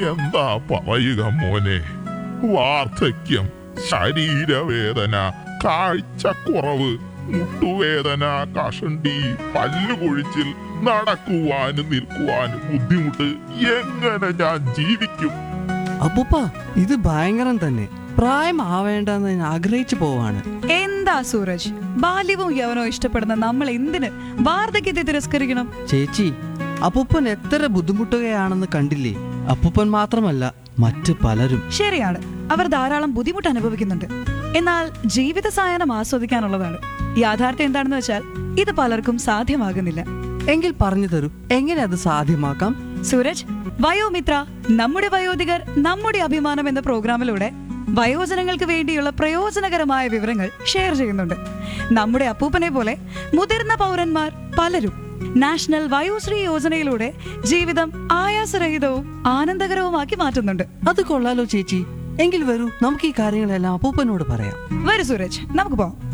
എന്താ പറയുക മോനെ വാർദ്ധക്യം ശരീരവേദന കാഴ്ചക്കുറവ് മുട്ടുവേദന കഷണ്ടി പല്ലുകൊഴിച്ചിൽ നടക്കുവാനും നിൽക്കുവാനും ബുദ്ധിമുട്ട് എങ്ങനെ ഞാൻ ജീവിക്കും അപ്പൂപ്പ ഇത് ഭയങ്കരം തന്നെ പ്രായമാവേണ്ടെന്ന് ഞാൻ ആഗ്രഹിച്ചു പോവാണ് എന്താ സൂരജ് ബാല്യവും യവനവും ഇഷ്ടപ്പെടുന്ന നമ്മൾ എന്തിന് വാർദ്ധക്യത്തെ തിരസ്കരിക്കണം ചേച്ചി അപ്പൂപ്പൻ എത്ര ബുദ്ധിമുട്ടുകയാണെന്ന് കണ്ടില്ലേ അപ്പൂപ്പൻ മാത്രമല്ല മറ്റ് പലരും ശരിയാണ് അവർ ധാരാളം ബുദ്ധിമുട്ട് അനുഭവിക്കുന്നുണ്ട് എന്നാൽ ജീവിത സായനം ആസ്വദിക്കാനുള്ളതാണ് യാഥാർത്ഥ്യം എന്താണെന്ന് വെച്ചാൽ ഇത് പലർക്കും സാധ്യമാകുന്നില്ല എങ്കിൽ പറഞ്ഞു തരൂ എങ്ങനെ അത് സാധ്യമാക്കാം സൂരജ് വയോമിത്ര നമ്മുടെ വയോധികർ നമ്മുടെ അഭിമാനം എന്ന പ്രോഗ്രാമിലൂടെ വയോജനങ്ങൾക്ക് വേണ്ടിയുള്ള പ്രയോജനകരമായ വിവരങ്ങൾ ഷെയർ ചെയ്യുന്നുണ്ട് നമ്മുടെ അപ്പൂപ്പനെ പോലെ മുതിർന്ന പൗരന്മാർ പലരും നാഷണൽ വയോശ്രീ യോജനയിലൂടെ ജീവിതം ആയാസരഹിതവും ആനന്ദകരവുമാക്കി മാറ്റുന്നുണ്ട് അത് കൊള്ളാലോ ചേച്ചി എങ്കിൽ വരൂ നമുക്ക് ഈ കാര്യങ്ങളെല്ലാം അപ്പൂപ്പനോട് പറയാം വരൂ സൂരജ് നമുക്ക് പോവാം